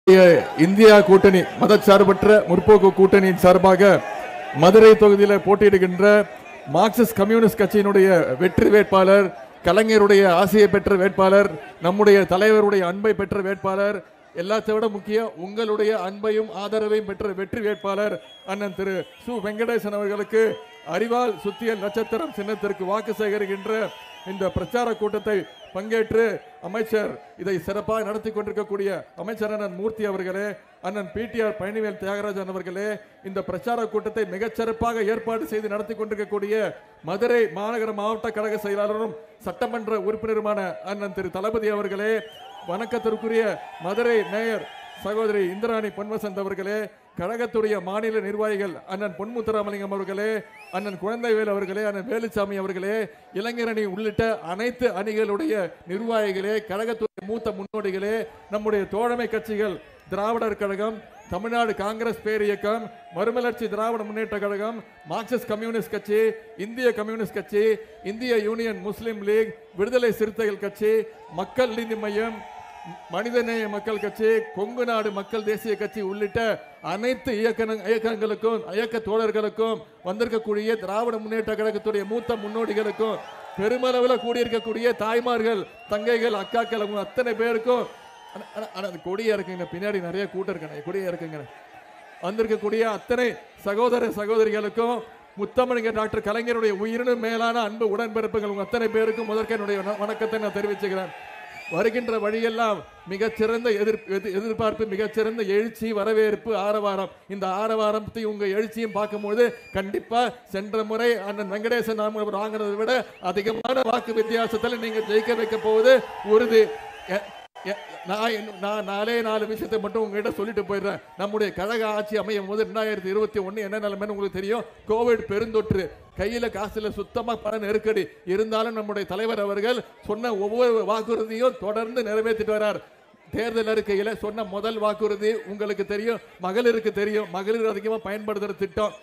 India கூட்டணி மதச்சார்பற்ற முற்போக்கு கூட்டணியின் சார்பாக மதுரை தொகுதியில போட்டியிடுகின்ற மார்க்சிஸ்ட் கம்யூனிஸ்ட் கட்சியினுடைய வெற்றி வேட்பாளர் கலைஞருடைய ஆசையை பெற்ற வேட்பாளர் நம்முடைய தலைவருடைய அன்பை பெற்ற வேட்பாளர் எல்லாத்தை விட முக்கியம் உங்களுடைய அன்பையும் ஆதரவையும் பெற்ற வெற்றி வேட்பாளர் அண்ணன் திரு சு வெங்கடேசன் அவர்களுக்கு அறிவால் சுத்தியல் நட்சத்திரம் சின்னத்திற்கு வாக்கு சேகரிக்கின்ற இந்த பிரச்சார கூட்டத்தை பங்கேற்று அமைச்சர் இதை சிறப்பாக நடத்தி கொண்டிருக்கக்கூடிய அமைச்சர் அண்ணன் மூர்த்தி அவர்களே அண்ணன் பிடிஆர் பழனிவேல் தியாகராஜன் அவர்களே இந்த பிரச்சார கூட்டத்தை மிகச் சிறப்பாக ஏற்பாடு செய்து நடத்தி கொண்டிருக்கக்கூடிய மதுரை மாநகர மாவட்ட கழக செயலாளரும் சட்டமன்ற உறுப்பினருமான அண்ணன் திரு தளபதி அவர்களே வணக்கத்திற்குரிய மதுரை மேயர் சகோதரி இந்திராணி பொன்வசந்த் அவர்களே கழகத்துடைய மாநில நிர்வாகிகள் அண்ணன் பொன்முத்துராமலிங்கம் அவர்களே அண்ணன் குழந்தைவேல் அவர்களே அண்ணன் வேலுச்சாமி அவர்களே இளைஞரணி உள்ளிட்ட அனைத்து அணிகளுடைய நிர்வாகிகளே கழகத்துடைய மூத்த முன்னோடிகளே நம்முடைய தோழமை கட்சிகள் திராவிடர் கழகம் தமிழ்நாடு காங்கிரஸ் பேரியக்கம் மறுமலர்ச்சி திராவிட முன்னேற்ற கழகம் மார்க்சிஸ்ட் கம்யூனிஸ்ட் கட்சி இந்திய கம்யூனிஸ்ட் கட்சி இந்திய யூனியன் முஸ்லிம் லீக் விடுதலை சிறுத்தைகள் கட்சி மக்கள் நீதி மையம் மனிதநேய மக்கள் கட்சி கொங்கு நாடு மக்கள் தேசிய கட்சி உள்ளிட்ட அனைத்து இயக்க இயக்கங்களுக்கும் இயக்க தோழர்களுக்கும் வந்திருக்கக்கூடிய திராவிட முன்னேற்ற கழகத்துடைய மூத்த முன்னோடிகளுக்கும் பெருமளவில் கூடியிருக்கக்கூடிய தாய்மார்கள் தங்கைகள் அக்காக்கள் அவங்க அத்தனை பேருக்கும் ஆனா- ஆனா- ஆனா அது கொடியா இருக்குங்க பின்னாடி நிறைய கூட்டம் இருக்குங்க கொடியா இருக்குங்க வந்திருக்கக்கூடிய அத்தனை சகோதர சகோதரிகளுக்கும் முத்தமிழ்ங்க டாக்டர் கலைஞருடைய உயிரினும் மேலான அன்பு உடன்பிறப்புகள் உங்க அத்தனை பேருக்கும் முதற்க என்னுடைய வண- வணக்கத்தை நான் தெரிவிச்சுக்கிறேன் வருகின்ற வழியெல்லாம் மிகச்சிறந்த எதிர் எதிர்- எதிர்பார்ப்பு மிகச்சிறந்த எழுச்சி வரவேற்பு ஆரவாரம் இந்த ஆரவாரத்தையும் உங்க எழுச்சியும் பார்க்கும்போது கண்டிப்பா சென்ற முறை அண்ணன் வெங்கடேசன் நாம வாங்கினதை விட அதிகமான வாக்கு வித்தியாசத்தில் நீங்க ஜெயிக்க வைக்க போவது உறுதி எ- எ- நான் இன்னும் நான் நாலே நாலு விஷயத்தை மட்டும் உங்ககிட்ட சொல்லிட்டு போயிடுறேன் நம்முடைய கழக ஆட்சி அமையும் போது ரெண்டாயிரத்தி இருபத்தி ஒன்று என்ன நிலைமைன்னு உங்களுக்கு தெரியும் கோவிட் பெருந்தொற்று கையில காசுல சுத்தமா பண நெருக்கடி இருந்தாலும் நம்முடைய தலைவர் அவர்கள் சொன்ன ஒவ்வொரு வாக்குறுதியும் தொடர்ந்து நிறைவேற்றிட்டு வரார் தேர்தல் அறிக்கையில சொன்ன முதல் வாக்குறுதி உங்களுக்கு தெரியும் மகளிருக்கு தெரியும் மகளிர் அதிகமா பயன்படுத்துற திட்டம்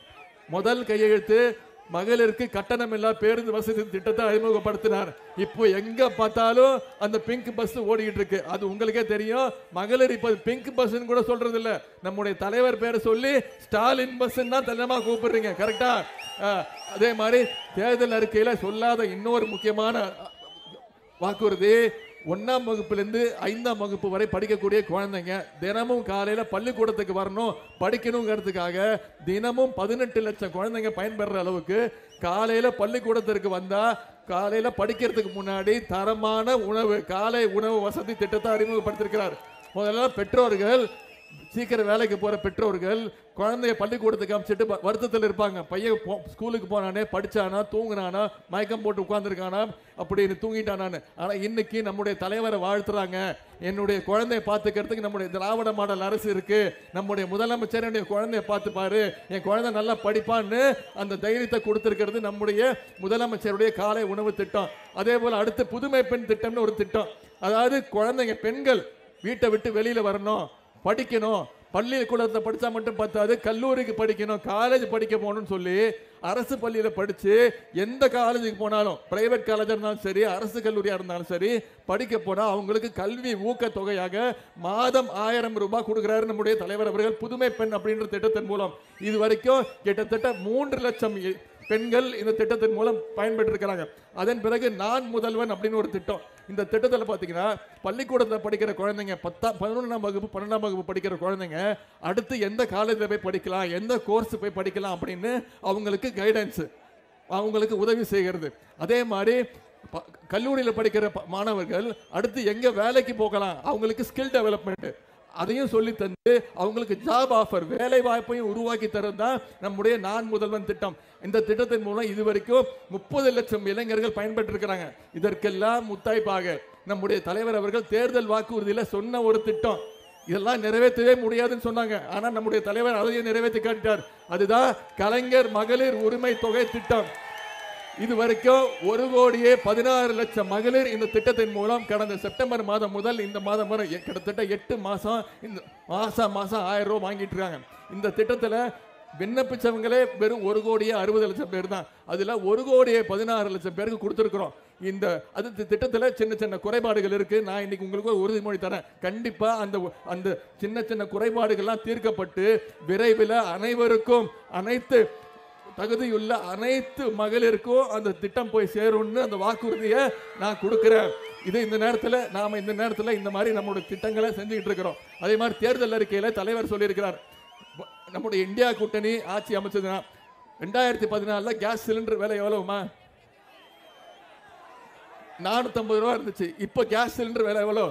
முதல் கையெழுத்து மகளிருக்கு கட்டணம் இல்லா பேருந்து வசதி திட்டத்தை அறிமுகப்படுத்தினார் இப்போ எங்க பார்த்தாலும் அந்த பிங்க் பஸ் ஓடிக்கிட்டு இருக்கு அது உங்களுக்கே தெரியும் மகளிர் இப்ப பிங்க் பஸ்ன்னு கூட சொல்றது இல்ல நம்முடைய தலைவர் பேரை சொல்லி ஸ்டாலின் பஸ் தான் தலைமா கூப்பிடுறீங்க கரெக்டா அதே மாதிரி தேர்தல் அறிக்கையில சொல்லாத இன்னொரு முக்கியமான வாக்குறுதி ஒன்னாம் வகுப்புலேருந்து ஐந்தாம் வகுப்பு வரை படிக்கக்கூடிய குழந்தைங்க தினமும் காலையில பள்ளிக்கூடத்துக்கு வரணும் படிக்கணுங்கிறதுக்காக தினமும் பதினெட்டு லட்சம் குழந்தைங்க பயன்பெற அளவுக்கு காலையில பள்ளிக்கூடத்திற்கு வந்தா காலையில படிக்கிறதுக்கு முன்னாடி தரமான உணவு காலை உணவு வசதி திட்டத்தை அறிமுகப்படுத்தியிருக்கிறார் முதல்ல பெற்றோர்கள் சீக்கிரம் வேலைக்கு போற பெற்றோர்கள் குழந்தைய பள்ளிக்கூடத்துக்கு அமைச்சிட்டு வ- வருத்தத்தில் இருப்பாங்க பையன் போ- ஸ்கூலுக்கு போனானே படிச்சானா தூங்குனானா மயக்கம் போட்டு உட்கார்ந்துருக்கானா அப்படின்னு தூங்கிட்டானான்னு ஆனா இன்னைக்கு நம்முடைய தலைவரை வாழ்த்துறாங்க என்னுடைய குழந்தைய பார்த்துக்கிறதுக்கு நம்முடைய திராவிட மாடல் அரசு இருக்கு நம்முடைய முதலமைச்சர் என்னுடைய குழந்தைய பார்த்து பாரு என் குழந்தை நல்லா படிப்பான்னு அந்த தைரியத்தை கொடுத்திருக்கிறது நம்முடைய முதலமைச்சருடைய காலை உணவு திட்டம் அதே போல அடுத்து புதுமை பெண் திட்டம்னு ஒரு திட்டம் அதாவது குழந்தைங்க பெண்கள் வீட்டை விட்டு வெளியில வரணும் படிக்கணும் பள்ளிக்கூடத்தை படிச்சா மட்டும் பத்தாது கல்லூரிக்கு படிக்கணும் காலேஜ் படிக்க போகணும்னு சொல்லி அரசு பள்ளியில படிச்சு எந்த காலேஜுக்கு போனாலும் பிரைவேட் காலேஜா இருந்தாலும் சரி அரசு கல்லூரியா இருந்தாலும் சரி படிக்க போனா அவங்களுக்கு கல்வி ஊக்கத் தொகையாக மாதம் ஆயிரம் ரூபாய் கொடுக்கிறாரு நம்முடைய தலைவர் அவர்கள் புதுமை பெண் அப்படின்ற திட்டத்தின் மூலம் இது வரைக்கும் கிட்டத்தட்ட மூன்று லட்சம் இ- பெண்கள் இந்த திட்டத்தின் மூலம் பயன்பெற்று இருக்கிறாங்க அதன் பிறகு நான் முதல்வன் அப்படின்னு ஒரு திட்டம் இந்த திட்டத்தில் பார்த்தீங்கன்னா பள்ளிக்கூடத்தில் படிக்கிற குழந்தைங்க பத்தா பதினொன்றாம் வகுப்பு பன்னெண்டாம் வகுப்பு படிக்கிற குழந்தைங்க அடுத்து எந்த காலேஜில் போய் படிக்கலாம் எந்த கோர்ஸ் போய் படிக்கலாம் அப்படின்னு அவங்களுக்கு கைடன்ஸ் அவங்களுக்கு உதவி செய்கிறது அதே மாதிரி ப- கல்லூரியில் படிக்கிற ப- மாணவர்கள் அடுத்து எங்க வேலைக்கு போகலாம் அவங்களுக்கு ஸ்கில் டெவலப்மெண்ட் அதையும் சொல்லி தந்து அவங்களுக்கு ஜாப் ஆஃபர் வேலை வாய்ப்பையும் உருவாக்கி தரும் தான் நம்முடைய நான் முதல்வன் திட்டம் இந்த திட்டத்தின் மூலம் இதுவரைக்கும் முப்பது லட்சம் இளைஞர்கள் பயன்பெற்றிருக்கிறாங்க இதற்கெல்லாம் முத்தாய்ப்பாக நம்முடைய தலைவர் அவர்கள் தேர்தல் வாக்குறுதியில சொன்ன ஒரு திட்டம் இதெல்லாம் நிறைவேற்றவே முடியாதுன்னு சொன்னாங்க ஆனா நம்முடைய தலைவர் அதையும் நிறைவேற்றி காட்டிட்டார் அதுதான் கலைஞர் மகளிர் உரிமை தொகை திட்டம் இது வரைக்கும் ஒரு கோடியே பதினாறு லட்சம் மகளிர் இந்த திட்டத்தின் மூலம் கடந்த செப்டம்பர் மாதம் முதல் இந்த மாதம் வரை எ- கிட்டத்தட்ட எட்டு மாசம் இந்த மாசம் மாசம் ஆயிரம் ரூபாய் வாங்கிட்டு இருக்காங்க இந்த திட்டத்துல விண்ணப்பிச்சவங்களே வெறும் ஒரு கோடியே அறுபது லட்சம் பேர் தான் அதுல ஒரு கோடியே பதினாறு லட்சம் பேருக்கு கொடுத்துருக்குறோம் இந்த அது தி- திட்டத்துல சின்ன சின்ன குறைபாடுகள் இருக்கு நான் இன்னைக்கு உங்களுக்கு ஒரு உறுதிமொழி தரேன் கண்டிப்பா அந்த அந்த சின்ன சின்ன குறைபாடுகள்லாம் தீர்க்கப்பட்டு விரைவில் அனைவருக்கும் அனைத்து தகுதியுள்ள அனைத்து மகளிருக்கும் அந்த திட்டம் போய் சேரும்னு அந்த வாக்குறுதியை நான் கொடுக்கிறேன் இது இந்த நேரத்தில் நாம இந்த நேரத்தில் இந்த மாதிரி நம்மளுடைய திட்டங்களை செஞ்சுக்கிட்டு இருக்கிறோம் அதே மாதிரி தேர்தல் அறிக்கையில தலைவர் சொல்லியிருக்கிறார் வ- நம்முடைய இந்தியா கூட்டணி ஆட்சி அமைச்சதுன்னா ரெண்டாயிரத்தி பதினாலில் கேஸ் சிலிண்டர் விலை எவ்வளவுமா நானூத்தம்பது ரூபா இருந்துச்சு இப்போ கேஸ் சிலிண்டர் விலை எவ்வளோ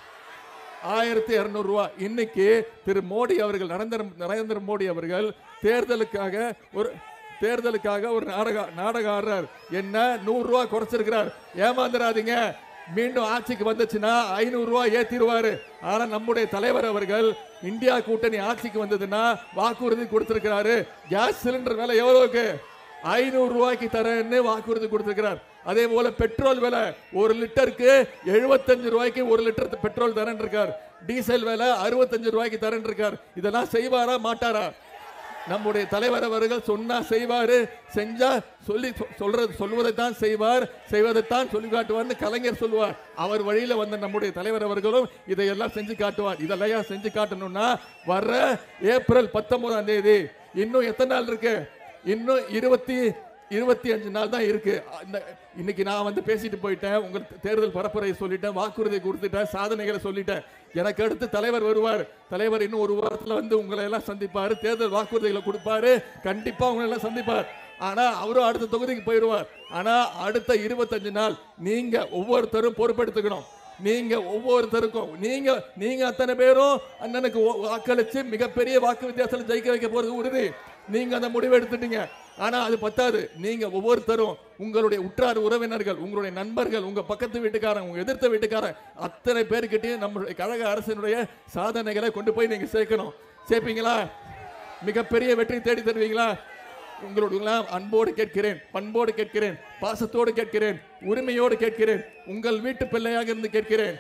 ஆயிரத்தி இரநூறுவா இன்னைக்கு திரு மோடி அவர்கள் நரேந்திர நரேந்திர மோடி அவர்கள் தேர்தலுக்காக ஒரு தேர்தலுக்காக ஒரு நாடக நாடகம் ஆடுறார் என்ன நூறு ரூபா குறைச்சிருக்கிறார் ஏமாந்துடாதீங்க மீண்டும் ஆட்சிக்கு வந்துச்சுன்னா ஐநூறு ரூபாய் ஏத்திடுவாரு ஆனா நம்முடைய தலைவர் அவர்கள் இந்தியா கூட்டணி ஆட்சிக்கு வந்ததுன்னா வாக்குறுதி கொடுத்திருக்கிறாரு கேஸ் சிலிண்டர் விலை எவ்வளவுக்கு ஐநூறு ரூபாய்க்கு தரேன்னு வாக்குறுதி கொடுத்திருக்கிறார் அதே போல பெட்ரோல் விலை ஒரு லிட்டருக்கு எழுபத்தஞ்சு ரூபாய்க்கு ஒரு லிட்டர் பெட்ரோல் தரேன் இருக்கார் டீசல் விலை அறுபத்தஞ்சு ரூபாய்க்கு தரேன் இருக்கார் இதெல்லாம் செய்வாரா மாட்டாரா நம்முடைய தலைவர் அவர்கள் சொன்னா செய்வாரு செஞ்சா சொல்லி சொ- சொல்றது சொல்வதைத்தான் செய்வார் செய்வதைத்தான் சொல்லி காட்டுவார்னு கலைஞர் சொல்லுவார் அவர் வழியில வந்த நம்முடைய தலைவர் அவர்களும் இதையெல்லாம் செஞ்சு காட்டுவார் இதெல்லாம் ஏன் செஞ்சு காட்டணும்னா வர்ற ஏப்ரல் பத்தொன்பதாம் தேதி இன்னும் எத்தனை நாள் இருக்கு இன்னும் இருபத்தி இருபத்தி அஞ்சு நாள் தான் இருக்கு இந்த இன்னைக்கு நான் வந்து பேசிட்டு போயிட்டேன் உங்க தேர்தல் பரப்புரையை சொல்லிட்டேன் வாக்குறுதி கொடுத்துட்டேன் சாதனைகளை சொல்லிட்டேன் எனக்கு அடுத்து தலைவர் வருவார் தலைவர் இன்னும் ஒரு வாரத்துல வந்து உங்களை எல்லாம் சந்திப்பாரு தேர்தல் வாக்குறுதிகளை கொடுப்பாரு கண்டிப்பா உங்களை எல்லாம் சந்திப்பார் ஆனா அவரும் அடுத்த தொகுதிக்கு போயிடுவார் ஆனா அடுத்த இருபத்தஞ்சு நாள் நீங்க ஒவ்வொருத்தரும் பொறுப்பெடுத்துக்கணும் நீங்க ஒவ்வொருத்தருக்கும் நீங்க நீங்க அத்தனை பேரும் அண்ணனுக்கு ஓ- வாக்களிச்சு மிகப்பெரிய வாக்கு வித்தியாசத்தில் ஜெயிக்க வைக்க போறது உறுதி நீங்க அந்த முடிவு எடுத்துட்டீங்க ஆனா அது பத்தாது நீங்க ஒவ்வொருத்தரும் உங்களுடைய உற்றார் உறவினர்கள் உங்களுடைய நண்பர்கள் உங்க பக்கத்து வீட்டுக்காரன் உங்க எதிர்த்த வீட்டுக்காரன் அத்தனை பேருக்கிட்டையும் நம்மளுடைய கழக அரசினுடைய சாதனைகளை கொண்டு போய் நீங்க சேர்க்கணும் சேர்ப்பீங்களா மிகப்பெரிய வெற்றி தேடி தருவீங்களா உங்களோட அன்போடு கேட்கிறேன் பண்போடு கேட்கிறேன் பாசத்தோடு கேட்கிறேன் உரிமையோடு கேட்கிறேன் உங்கள் வீட்டு பிள்ளையாக இருந்து கேட்கிறேன்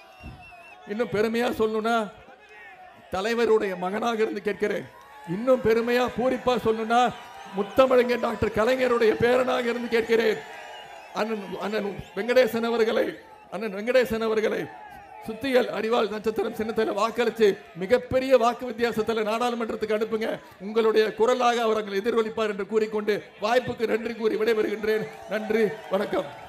இன்னும் பெருமையா சொல்லணும்னா தலைவருடைய மகனாக இருந்து கேட்கிறேன் இன்னும் பெருமையா பூரிப்பா சொல்லணும்னா முத்தமிழங்க டாக்டர் கலைஞருடைய பேரனாக இருந்து கேட்கிறேன் அண்ணன் அண்ணன் வெங்கடேசன் அவர்களை அண்ணன் வெங்கடேசன் அவர்களை சுத்தியல் அறிவாள் நட்சத்திரம் சின்னத்தில் வாக்களிச்சு மிகப்பெரிய வாக்கு வித்தியாசத்தில் நாடாளுமன்றத்துக்கு அனுப்புங்க உங்களுடைய குரலாக அவர்கள் எதிரொலிப்பார் என்று கூறிக்கொண்டு வாய்ப்புக்கு நன்றி கூறி விடைபெறுகின்றேன் நன்றி வணக்கம்